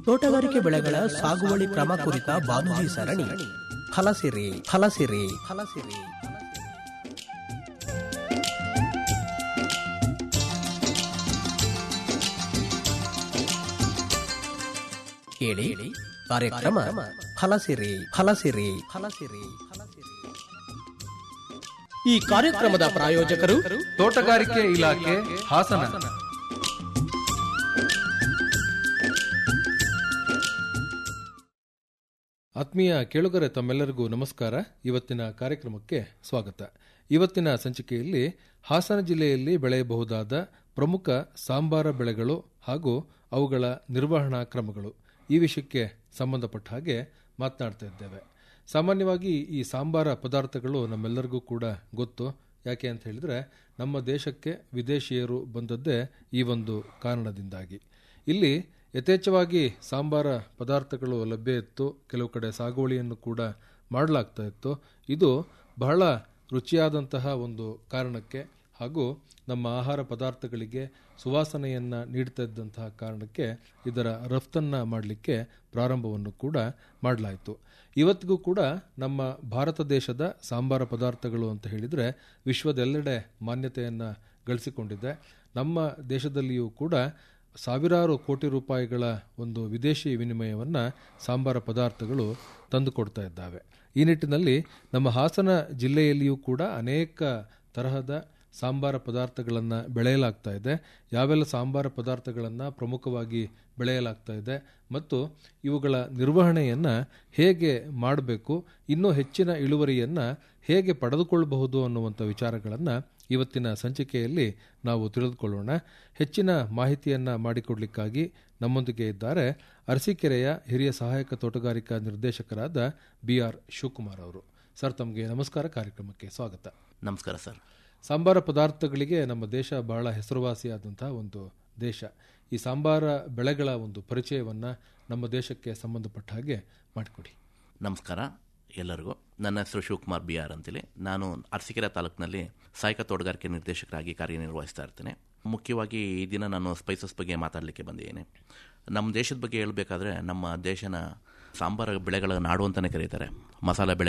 ತೋಟಗಾರಿಕೆ ಬೆಳೆಗಳ ಸಾಗುವಳಿ ಕ್ರಮ ಕುರಿತ ಬಾನುಲಿ ಸರಣಿ ಫಲಸಿರಿ ಫಲಸಿರಿ ಫಲಸಿರಿ ಕೇಳಿ ಕಾರ್ಯಕ್ರಮ ಫಲಸಿರಿ ಫಲಸಿರಿ ಫಲಸಿರಿ ಫಲಸಿರಿ ಈ ಕಾರ್ಯಕ್ರಮದ ಪ್ರಾಯೋಜಕರು ತೋಟಗಾರಿಕೆ ಇಲಾಖೆ ಹಾಸನ ಆತ್ಮೀಯ ಕೇಳುಗರೆ ತಮ್ಮೆಲ್ಲರಿಗೂ ನಮಸ್ಕಾರ ಇವತ್ತಿನ ಕಾರ್ಯಕ್ರಮಕ್ಕೆ ಸ್ವಾಗತ ಇವತ್ತಿನ ಸಂಚಿಕೆಯಲ್ಲಿ ಹಾಸನ ಜಿಲ್ಲೆಯಲ್ಲಿ ಬೆಳೆಯಬಹುದಾದ ಪ್ರಮುಖ ಸಾಂಬಾರ ಬೆಳೆಗಳು ಹಾಗೂ ಅವುಗಳ ನಿರ್ವಹಣಾ ಕ್ರಮಗಳು ಈ ವಿಷಯಕ್ಕೆ ಸಂಬಂಧಪಟ್ಟ ಹಾಗೆ ಮಾತನಾಡ್ತಾ ಇದ್ದೇವೆ ಸಾಮಾನ್ಯವಾಗಿ ಈ ಸಾಂಬಾರ ಪದಾರ್ಥಗಳು ನಮ್ಮೆಲ್ಲರಿಗೂ ಕೂಡ ಗೊತ್ತು ಯಾಕೆ ಅಂತ ಹೇಳಿದ್ರೆ ನಮ್ಮ ದೇಶಕ್ಕೆ ವಿದೇಶಿಯರು ಬಂದದ್ದೇ ಈ ಒಂದು ಕಾರಣದಿಂದಾಗಿ ಇಲ್ಲಿ ಯಥೇಚ್ಛವಾಗಿ ಸಾಂಬಾರ ಪದಾರ್ಥಗಳು ಲಭ್ಯ ಇತ್ತು ಕೆಲವು ಕಡೆ ಸಾಗುವಳಿಯನ್ನು ಕೂಡ ಮಾಡಲಾಗ್ತಾ ಇತ್ತು ಇದು ಬಹಳ ರುಚಿಯಾದಂತಹ ಒಂದು ಕಾರಣಕ್ಕೆ ಹಾಗೂ ನಮ್ಮ ಆಹಾರ ಪದಾರ್ಥಗಳಿಗೆ ಸುವಾಸನೆಯನ್ನು ನೀಡ್ತಾ ಇದ್ದಂತಹ ಕಾರಣಕ್ಕೆ ಇದರ ರಫ್ತನ್ನು ಮಾಡಲಿಕ್ಕೆ ಪ್ರಾರಂಭವನ್ನು ಕೂಡ ಮಾಡಲಾಯಿತು ಇವತ್ತಿಗೂ ಕೂಡ ನಮ್ಮ ಭಾರತ ದೇಶದ ಸಾಂಬಾರ ಪದಾರ್ಥಗಳು ಅಂತ ಹೇಳಿದರೆ ವಿಶ್ವದೆಲ್ಲೆಡೆ ಮಾನ್ಯತೆಯನ್ನು ಗಳಿಸಿಕೊಂಡಿದೆ ನಮ್ಮ ದೇಶದಲ್ಲಿಯೂ ಕೂಡ ಸಾವಿರಾರು ಕೋಟಿ ರೂಪಾಯಿಗಳ ಒಂದು ವಿದೇಶಿ ವಿನಿಮಯವನ್ನು ಸಾಂಬಾರ ಪದಾರ್ಥಗಳು ತಂದುಕೊಡ್ತಾ ಇದ್ದಾವೆ ಈ ನಿಟ್ಟಿನಲ್ಲಿ ನಮ್ಮ ಹಾಸನ ಜಿಲ್ಲೆಯಲ್ಲಿಯೂ ಕೂಡ ಅನೇಕ ತರಹದ ಸಾಂಬಾರ ಪದಾರ್ಥಗಳನ್ನು ಬೆಳೆಯಲಾಗ್ತಾ ಇದೆ ಯಾವೆಲ್ಲ ಸಾಂಬಾರ ಪದಾರ್ಥಗಳನ್ನು ಪ್ರಮುಖವಾಗಿ ಬೆಳೆಯಲಾಗ್ತಾ ಇದೆ ಮತ್ತು ಇವುಗಳ ನಿರ್ವಹಣೆಯನ್ನು ಹೇಗೆ ಮಾಡಬೇಕು ಇನ್ನೂ ಹೆಚ್ಚಿನ ಇಳುವರಿಯನ್ನು ಹೇಗೆ ಪಡೆದುಕೊಳ್ಳಬಹುದು ಅನ್ನುವಂಥ ವಿಚಾರಗಳನ್ನು ಇವತ್ತಿನ ಸಂಚಿಕೆಯಲ್ಲಿ ನಾವು ತಿಳಿದುಕೊಳ್ಳೋಣ ಹೆಚ್ಚಿನ ಮಾಹಿತಿಯನ್ನು ಮಾಡಿಕೊಡ್ಲಿಕ್ಕಾಗಿ ನಮ್ಮೊಂದಿಗೆ ಇದ್ದಾರೆ ಅರಸೀಕೆರೆಯ ಹಿರಿಯ ಸಹಾಯಕ ತೋಟಗಾರಿಕಾ ನಿರ್ದೇಶಕರಾದ ಬಿ ಆರ್ ಶಿವಕುಮಾರ್ ಅವರು ಸರ್ ತಮಗೆ ನಮಸ್ಕಾರ ಕಾರ್ಯಕ್ರಮಕ್ಕೆ ಸ್ವಾಗತ ನಮಸ್ಕಾರ ಸರ್ ಸಾಂಬಾರ ಪದಾರ್ಥಗಳಿಗೆ ನಮ್ಮ ದೇಶ ಬಹಳ ಹೆಸರುವಾಸಿಯಾದಂತಹ ಒಂದು ದೇಶ ಈ ಸಾಂಬಾರ ಬೆಳೆಗಳ ಒಂದು ಪರಿಚಯವನ್ನು ನಮ್ಮ ದೇಶಕ್ಕೆ ಸಂಬಂಧಪಟ್ಟ ಹಾಗೆ ಮಾಡಿಕೊಡಿ ನಮಸ್ಕಾರ ಎಲ್ಲರಿಗೂ ನನ್ನ ಹೆಸರು ಶಿವಕುಮಾರ್ ಬಿ ಆರ್ ಅಂತೇಳಿ ನಾನು ಅರಸೀಕೆರೆ ತಾಲೂಕಿನಲ್ಲಿ ಸಹಾಯಕ ತೋಟಗಾರಿಕೆ ನಿರ್ದೇಶಕರಾಗಿ ಕಾರ್ಯನಿರ್ವಹಿಸ್ತಾ ಇರ್ತೇನೆ ಮುಖ್ಯವಾಗಿ ಈ ದಿನ ನಾನು ಸ್ಪೈಸಸ್ ಬಗ್ಗೆ ಮಾತಾಡಲಿಕ್ಕೆ ಬಂದಿದ್ದೇನೆ ನಮ್ಮ ದೇಶದ ಬಗ್ಗೆ ಹೇಳಬೇಕಾದ್ರೆ ನಮ್ಮ ದೇಶನ ಸಾಂಬಾರ ಬೆಳೆಗಳ ನಾಡು ಅಂತಲೇ ಕರೀತಾರೆ ಮಸಾಲೆ ಬೆಳೆ